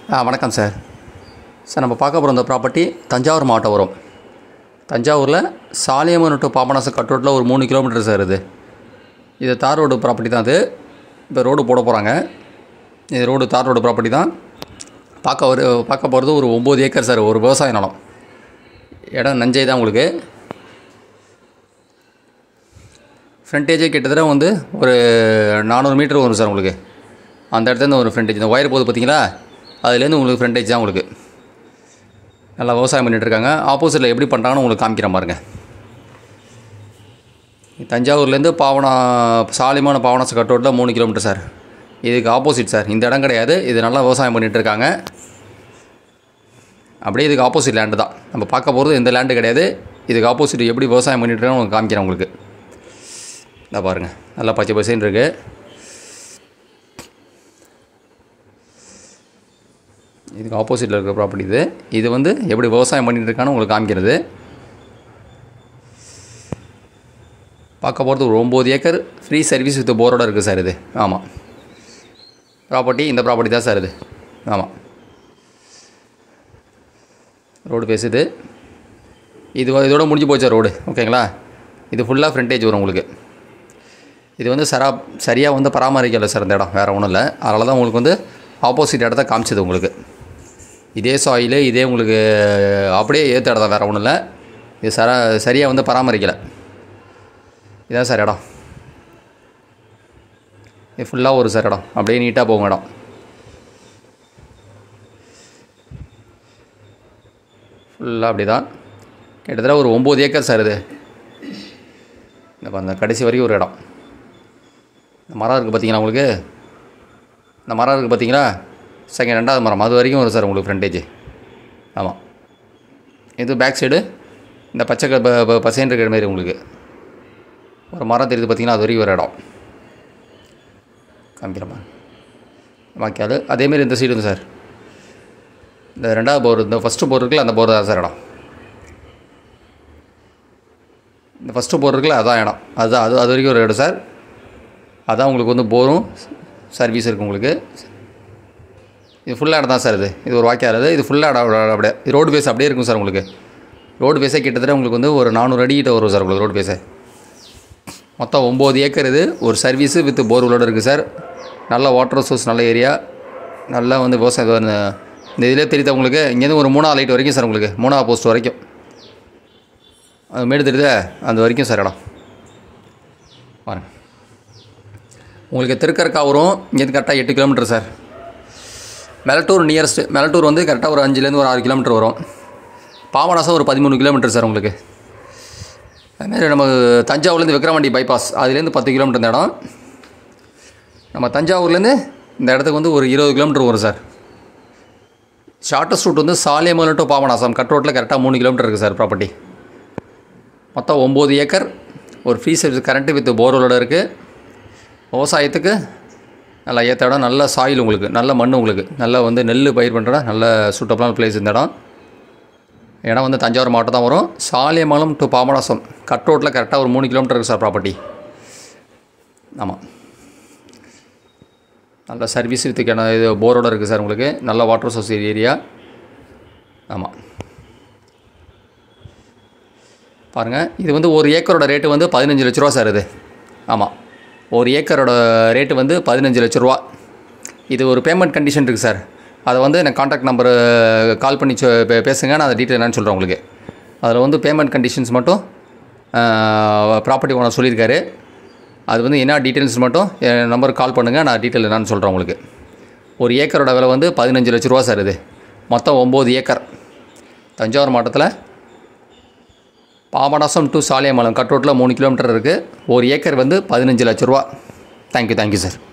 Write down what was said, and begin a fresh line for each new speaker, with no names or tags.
ஆ வணக்கம் sir sir நம்ம பார்க்க போகிற இந்த ப்ராப்பர்ட்டி தஞ்சாவூர் மாவட்டம் வரும் தஞ்சாவூரில் சாலியம்மன் டு பாபநாசம் கட் ரோட்டில் ஒரு மூணு கிலோமீட்டர் சார் இது இது தார் ரோடு ப்ராப்பர்ட்டி தான் அது இப்போ ரோடு போட போகிறாங்க இது ரோடு தார் ரோடு ப்ராப்பர்ட்டி தான் பார்க்க ஒரு பார்க்க போகிறது ஒரு ஒம்பது ஏக்கர் சார் ஒரு விவசாய நிலம் இடம் நஞ்சை தான் உங்களுக்கு ஃப்ரண்டேஜே கிட்டத்தட்ட வந்து ஒரு நானூறு மீட்டர் வரும் சார் உங்களுக்கு அந்த இடத்துலேருந்து ஒரு ஃப்ரண்டேஜ் இந்த ஒயர் போகுது பார்த்தீங்களா அதுலேருந்து உங்களுக்கு ஃப்ரண்டேஜ் தான் உங்களுக்கு நல்லா விவசாயம் பண்ணிட்டு இருக்காங்க ஆப்போசிட்டில் எப்படி பண்ணுறாங்கன்னு உங்களுக்கு காமிக்கிறேன் பாருங்க தஞ்சாவூர்லேருந்து பாவனா சாலிமான பாவனாச கட் ரோட்டில் மூணு கிலோமீட்டர் சார் இதுக்கு ஆப்போசிட் சார் இந்த இடம் கிடையாது இது நல்லா விவசாயம் பண்ணிட்டு இருக்காங்க அப்படியே இதுக்கு ஆப்போசிட் லேண்டு தான் நம்ம பார்க்க போகிறது இந்த லேண்டு கிடையாது இதுக்கு ஆப்போசிட் எப்படி விவசாயம் பண்ணிட்டு இருக்காங்கன்னு உங்களுக்கு காமிக்கிறேன் உங்களுக்கு இந்த பாருங்கள் நல்லா பச்சை பசேன்னு இருக்குது இதுக்கு ஆப்போசிட்டில் இருக்கிற ப்ராப்பர்ட்டி இது இது வந்து எப்படி விவசாயம் பண்ணிட்டு இருக்கான்னு உங்களுக்கு காமிக்கிறது பார்க்க போகிறது ஒரு ஒம்பது ஏக்கர் ஃப்ரீ சர்வீஸ் வித் போரோட இருக்குது சார் இது ஆமாம் ப்ராப்பர்ட்டி இந்த ப்ராப்பர்ட்டி தான் சார் இது ஆமாம் ரோடு பேசுது இது வ- இதோட முடிஞ்சு போச்சு ரோடு ஓகேங்களா இது ஃபுல்லாக ஃப்ரண்டேஜ் வரும் உங்களுக்கு இது வந்து சரா சரியாக வந்து பராமரிக்கலை சார் இந்த இடம் வேறு ஒன்றும் இல்லை அதனால தான் உங்களுக்கு வந்து ஆப்போசிட் இடத்த காமிச்சது உங்களுக்கு இதே சாயிலு இதே உங்களுக்கு அப்படியே ஏற்ற இடம் தான் வேறு ஒன்றும் இல்லை இது சரா சரியாக வந்து பராமரிக்கலை இதான் சார் இடம் இது ஃபுல்லாக ஒரு சார் இடம் அப்படியே நீட்டாக போகும் இடம் ஃபுல்லாக அப்படி தான் கிட்டத்தட்ட ஒரு ஒம்பது ஏக்கர் சார் இது இந்த பாருங்க, இந்த கடைசி வரைக்கும் ஒரு இடம் இந்த மரம் இருக்குது பார்த்தீங்களா உங்களுக்கு இந்த மரம் இருக்குது பார்த்தீங்களா செகண்ட் ரெண்டாவது மரம் அது வரைக்கும் வரும் சார் உங்களுக்கு ஃப்ரண்டேஜ் ஆமாம் இது பேக் சைடு இந்த பச்சை க- ப- ப- பசேன்னு இருக்கிற மாதிரி உங்களுக்கு ஒரு மரம் தெரியுது பார்த்தீங்கன்னா அது வரைக்கும் ஒரு இடம் காமிக்கிறேம்மா வாக்கியாது அதேமாரி இந்த சைடு சார் இந்த ரெண்டாவது போர் இந்த ஃபஸ்ட்டு போர் இருக்குல்ல அந்த போர் தான் சார் இடம் இந்த ஃபஸ்ட்டு போர் இருக்குல்ல அதான் இடம் அதுதான் அது அது வரைக்கும் ஒரு இடம் சார் அதான் உங்களுக்கு வந்து போரும் சர்வீஸ் இருக்குது உங்களுக்கு இது ஃபுல்லாக இடம் தான் சார் இது இது ஒரு வாக்கியார் இது இது ஃபுல்லாக இடம் அப்படியே இது ரோடு பேஸ் அப்படியே இருக்கும் சார் உங்களுக்கு ரோடு பேஸே கிட்டத்தட்ட உங்களுக்கு வந்து ஒரு நானூறு அடிக்கிட்ட வரும் சார் உங்களுக்கு ரோடு பேஸே மொத்தம் ஒம்பது ஏக்கர் இது ஒரு சர்வீஸு வித் போர்வெலோடு இருக்குது சார் நல்ல வாட்டர் சோர்ஸ் நல்ல ஏரியா நல்லா வந்து விவசாயம் இது வந்து- இந்த இதிலே தெரியுது உங்களுக்கு இங்கேருந்து ஒரு மூணாவது லைட் வரைக்கும் சார் உங்களுக்கு மூணாவது போஸ்ட் வரைக்கும் அது மேடு தெரியுதா அந்த வரைக்கும் சார் இடம் பாருங்க உங்களுக்கு திருக்கற்காவூரும் இங்கேருந்து கரெக்டாக எட்டு kilometre sir Melattur nearest Melattur வந்து கரெக்டாக ஒரு அஞ்சுலேருந்து ஒரு ஆறு கிலோமீட்டர் வரும் பாபநாசம் ஒரு பதிமூணு கிலோமீட்டர் சார் உங்களுக்கு அதுமாரி நம்ம தஞ்சாவூர்லேருந்து விக்ரவாண்டி பைபாஸ் அதுலேருந்து பத்து கிலோமீட்டர் இந்த இடம் நம்ம தஞ்சாவூர்லேருந்து இந்த இடத்துக்கு வந்து ஒரு இருபது கிலோமீட்டர் வரும் சார் ஷார்ட்டஸ்ட் ரூட் வந்து சாலியமலை டு பாபநாசம் கட் ரோட்டில் கரெக்டாக மூணு கிலோமீட்டர் இருக்குது சார் ப்ராப்பர்ட்டி மொத்தம் ஒம்பது ஏக்கர் ஒரு ஃப்ரீ சர்வீஸ் கரண்ட்டு வித் போர்வெலோட இருக்குது விவசாயத்துக்கு நல்லா ஏற்ற இடம் நல்ல சாயில் உங்களுக்கு நல்ல மண் உங்களுக்கு நல்லா வந்து நெல் பயிர் பண்ணுற இடம் நல்ல சூட்டபிளான பிளேஸ் இந்த இடம் இடம் வந்து தஞ்சாவூர் மாவட்டம் தான் வரும் சாலியமலம் டு பாபநாசம் கட் ரோட்டில் கரெக்டாக ஒரு மூணு கிலோமீட்டர் இருக்குது சார் ப்ராப்பர்ட்டி ஆமாம் நல்ல சர்வீஸ் வித் கிண இது போரோட இருக்குது சார் உங்களுக்கு நல்ல வாட்டர் சோர்ஸ் ஏரியா ஆமாம் பாருங்கள் இது வந்து ஒரு ஏக்கரோட ரேட்டு வந்து பதினஞ்சு லட்ச ரூபா சார் இது ஆமாம் ஒரு ஏக்கரோட ரேட்டு வந்து பதினஞ்சு லட்ச ரூபா இது ஒரு பேமெண்ட் கண்டிஷன் இருக்குது சார் அதை வந்து எனக்கு காண்டாக்ட் நம்பரு கால் பண்ணி சொ- பே- பேசுங்க நான் அதை டீட்டெயில் என்னன்னு சொல்கிறேன் உங்களுக்கு அதில் வந்து பேமெண்ட் கண்டிஷன்ஸ் மட்டும் ப்ராப்பர்ட்டி ஓனர் சொல்லியிருக்காரு அது வந்து என்ன டீட்டெயில்ஸ் மட்டும் என் நம்பருக்கு கால் பண்ணுங்கள் நான் டீட்டெயில் என்னன்னு சொல்கிறேன் உங்களுக்கு ஒரு ஏக்கரோட விலை வந்து பதினஞ்சு லட்ச ரூபா சார் இது மொத்தம் ஒம்பது ஏக்கர் தஞ்சாவூர் மாவட்டத்தில் பாபநாசம் டு சாலியமலம் கட் ரோட்டில் மூணு கிலோமீட்டர் இருக்குது ஒரு ஏக்கர் வந்து பதினஞ்சு லட்ச ரூபா தேங்க்யூ தேங்க்யூ சார்